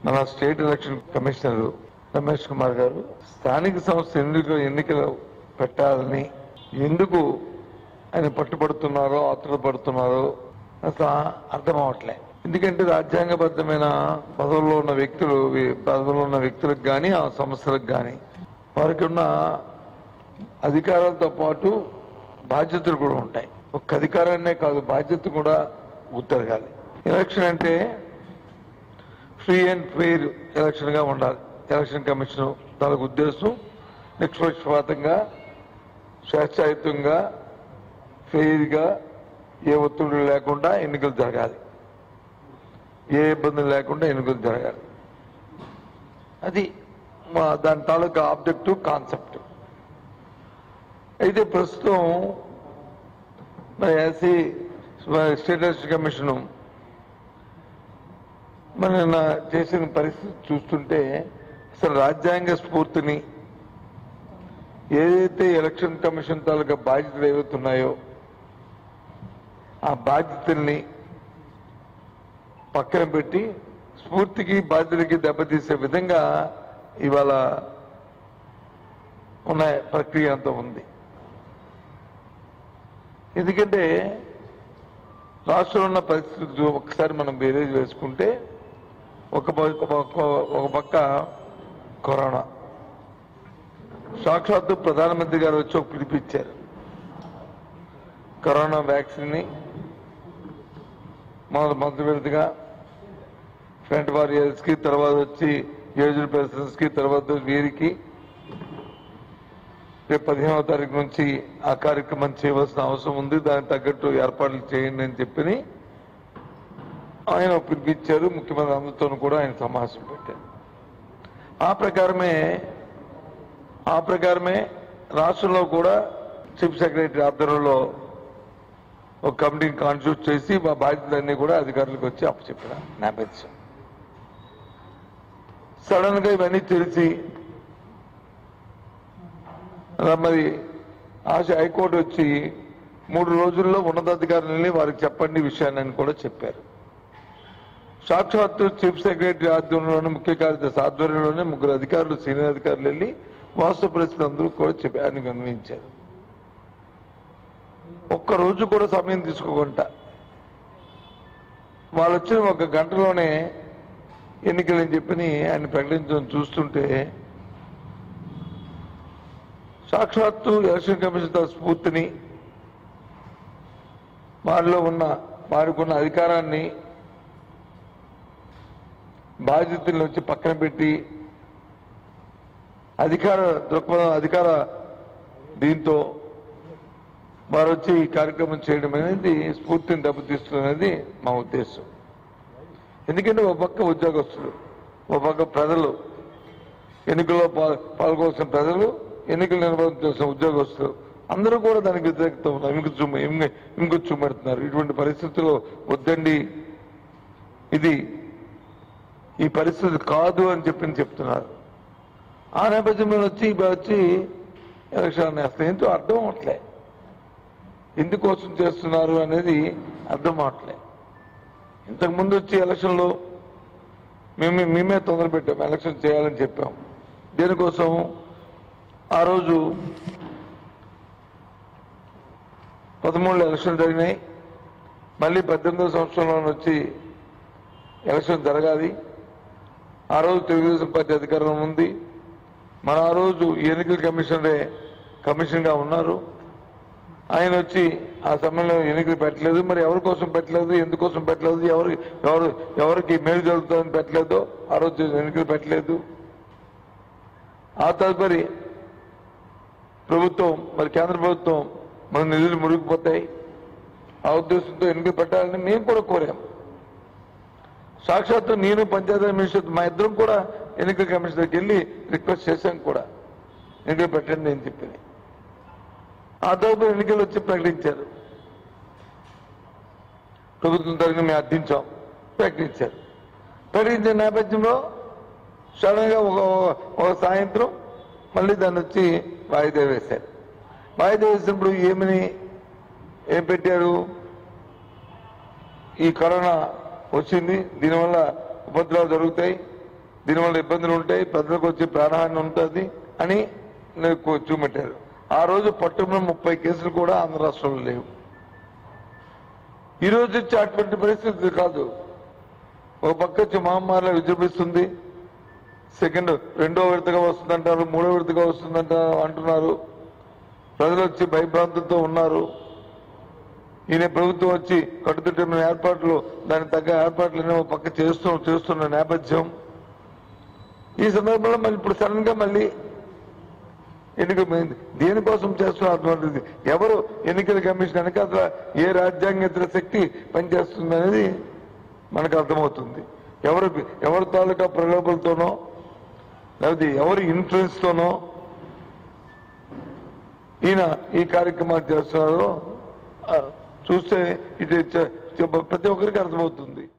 మన state election commissioner Ramesh Kumar garu స్థానిక సంస్థ ఎన్నికలు ఎన్నికలు పెట్టాలని ఎందుకు ఆయన పట్టుబడుతున్నారో ఆతురపడుతున్నారో అసలు అర్థం అవట్లే ఎందుకంటే రాజ్యాంగబద్ధమైన పదవుల్లో ఉన్న వ్యక్తులు వి- పదవుల్లో ఉన్న వ్యక్తులకు కానీ ఆ సంస్థలకు కానీ వారికి ఉన్న అధికారాలతో పాటు బాధ్యతలు కూడా ఉంటాయి ఒక్క అధికారాన్నే కాదు బాధ్యత కూడా గుర్తెరగాలి ఎలక్షన్ అంటే ఫ్రీ అండ్ ఫెయిర్ ఎలక్షన్ గా ఉండాలి ఎలక్షన్ కమిషన్ దానికి ఉద్దేశం నిష్పక్షపాతంగా స్వేచ్ఛాయుతంగా ఫెయిర్ గా ఏ ఒత్తిడి లేకుండా ఎన్నికలు జరగాలి ఏ ఇబ్బందులు లేకుండా ఎన్నికలు జరగాలి అది మా దాని తాలూకా ఆబ్జెక్టివ్ కాన్సెప్ట్ అయితే ప్రస్తుతం మరి ఎస్సీ స్టేట్ ఎలక్షన్ కమిషన్ మన నిన్న చేసిన పరిస్థితి చూస్తుంటే అసలు రాజ్యాంగ స్ఫూర్తిని ఏదైతే ఎలక్షన్ కమిషన్ తాలూకా బాధ్యతలు ఏవైతున్నాయో ఆ బాధ్యతల్ని పక్కన పెట్టి స్ఫూర్తికి బాధ్యతలకి దెబ్బతీసే విధంగా ఇవాళ ఉన్న ప్రక్రియ అంతా ఉంది ఎందుకంటే రాష్ట్రంలో ఉన్న పరిస్థితి ఒకసారి మనం బేరేజ్ వేసుకుంటే ఒక పక్క ఒక పక్క కరోనా సాక్షాత్తు ప్రధానమంత్రి గారు వచ్చి ఒక పిలిపించారు కరోనా వ్యాక్సిన్ ని మొదటి మొదటి విడతగా ఫ్రంట్ వారియర్స్ కి తర్వాత వచ్చి ఏజ్డ్ పర్సన్స్ కి తర్వాత వీరికి రేపు పదిహేనవ తారీఖు నుంచి ఆ కార్యక్రమం చేయవలసిన అవసరం ఉంది దానికి తగ్గట్టు ఏర్పాట్లు చేయండి అని చెప్పి ఆయన పిలిపించారు ముఖ్యమంత్రి అందరితో కూడా ఆయన సమావేశం పెట్టారు ఆ ప్రకారమే ఆ ప్రకారమే రాష్ట్రంలో కూడా చీఫ్ సెక్రటరీ ఆధ్వర్యంలో ఒక కమిటీని కాన్స్టిట్యూట్ చేసి మా బాధ్యతలన్నీ కూడా అధికారులకు వచ్చి అప్పచెప్పిన నేపథ్యం సడన్ గా ఇవన్నీ తెలిసి అలా మరి ఆశ హైకోర్టు వచ్చి మూడు రోజుల్లో ఉన్నతాధికారులని వారికి చెప్పండి విషయాన్ని అని కూడా చెప్పారు సాక్షాత్తు చీఫ్ సెక్రటరీ ఆధ్వర్యంలోనే ముఖ్య కార్యదర్శి ఆధ్వర్యంలోనే ముగ్గురు అధికారులు సీనియర్ అధికారులు వెళ్ళి వాస్తవ పరిస్థితులు అందరూ కూడా చెప్పి ఆయన గమనించారు ఒక్క రోజు కూడా సమయం తీసుకోకుండా వాళ్ళు వచ్చిన ఒక గంటలోనే ఎన్నికలని చెప్పని ఆయన ప్రకటించడం చూస్తుంటే సాక్షాత్తు ఎలక్షన్ కమిషన్ తన స్ఫూర్తిని వారిలో ఉన్న వారికి ఉన్న అధికారాన్ని బాధ్యతల నుంచి పక్కన పెట్టి అధికార దృక్పథం అధికార దీంతో వారు వచ్చి ఈ కార్యక్రమం చేయడం అనేది స్ఫూర్తిని దెబ్బతీస్తున్నది మా ఉద్దేశం ఎందుకంటే ఒక పక్క ఉద్యోగస్తులు ఒక పక్క ప్రజలు ఎన్నికల్లో పా- పాల్గొవాల్సిన ప్రజలు ఎన్నికలు నిర్వహించాల్సిన ఉద్యోగస్తులు అందరూ కూడా దానికి వ్యతిరేకత ఉన్నారు ఇంక చుమ్మ ఇంక చుమ్మెడుతున్నారు ఇటువంటి పరిస్థితుల్లో వద్దండి ఇది ఈ పరిస్థితి కాదు అని చెప్పి చెప్తున్నారు ఆ నేపథ్యంలో వచ్చి ఇప్పుడు వచ్చి ఎలక్షన్ అసలు ఏంటో అర్థం అవట్లే ఎందుకోసం చేస్తున్నారు అనేది అర్థం అవట్లే ఇంతకు ముందు వచ్చి ఎలక్షన్లో మేము మేమే తొందర పెట్టాం ఎలక్షన్ చేయాలని చెప్పాం దేనికోసం ఆ రోజు పదమూడులో ఎలక్షన్ జరిగినాయి మళ్ళీ పద్దెనిమిదో సంవత్సరంలో వచ్చి ఎలక్షన్ జరగాలి ఆ రోజు తెలుగుదేశం పార్టీ అధికారంలో ఉంది మన ఆ రోజు ఎన్నికల కమిషనరే కమిషన్ గా ఉన్నారు ఆయన వచ్చి ఆ సమయంలో ఎన్నికలు పెట్టలేదు మరి ఎవరి కోసం పెట్టలేదు ఎందుకోసం పెట్టలేదు ఎవరు ఎవరు ఎవరికి మేలు జరుగుతుందని పెట్టలేదు ఆ రోజు ఎన్నికలు పెట్టలేదు ఆ తదుపరి ప్రభుత్వం మరి కేంద్ర ప్రభుత్వం మన నిధులు మురిగిపోతాయి ఆ ఉద్దేశంతో ఎన్నికలు పెట్టాలని మేము కూడా కోరాం సాక్షాత్తు నేను పంచాయతీ మినిస్టర్ మా ఇద్దరం కూడా ఎన్నికల కమిషన్ దగ్గరికి వెళ్ళి రిక్వెస్ట్ చేశాం కూడా ఎన్నికలు పెట్టండి అని చెప్పి ఆ తర్వాత ఎన్నికలు వచ్చి ప్రకటించారు ప్రభుత్వం తరగతి మేము అర్థించాం ప్రకటించారు ప్రకటించిన నేపథ్యంలో సడన్ గా ఒక ఒక సాయంత్రం మళ్ళీ దాన్ని వచ్చి వాయిదా వేశారు వాయిదా వేసినప్పుడు ఏమని ఏం పెట్టారు ఈ కరోనా వచ్చింది దీనివల్ల ఉపద్రవాలు జరుగుతాయి దీనివల్ల ఇబ్బందులు ఉంటాయి ప్రజలకు వచ్చే ప్రాణహాని ఉంటుంది అని నాకు చూపెట్టారు ఆ రోజు పట్టుకున్న ముప్పై కేసులు కూడా ఆంధ్ర రాష్ట్రంలో లేవు ఈ రోజు వచ్చి అటువంటి పరిస్థితి కాదు ఒక పక్క వచ్చి మహమ్మారిలో విజృంభిస్తుంది సెకండ్ రెండో విడతగా వస్తుందంటారు మూడో విడతగా వస్తుందంట అంటున్నారు ప్రజలు వచ్చి భయభ్రాంతులతో ఉన్నారు ఈయన ప్రభుత్వం వచ్చి కట్టుదిట్టమైన ఏర్పాట్లు దానికి తగ్గ ఏర్పాట్లు ఏమో పక్క చేస్తూ చేస్తున్న నేపథ్యం ఈ సందర్భంలో మళ్ళీ ఇప్పుడు సడన్ గా మళ్ళీ ఎన్నిక పోయింది దేనికోసం చేస్తున్నారు అటువంటిది ఎవరు ఎన్నికల కమిషన్ వెనక అసలు ఏ రాజ్యాంగేతర శక్తి పనిచేస్తుంది అనేది మనకు అర్థమవుతుంది ఎవరు ఎవరి తాలూకా ప్రలోభలతోనో లేకపోతే ఎవరి ఇన్ఫ్లుయెన్స్ తోనో ఈయన ఈ కార్యక్రమాలు చేస్తున్నారో ఆ, చూస్తే ఇది చ- చ- ప్రతి ఒక్కరికి అర్థమవుతుంది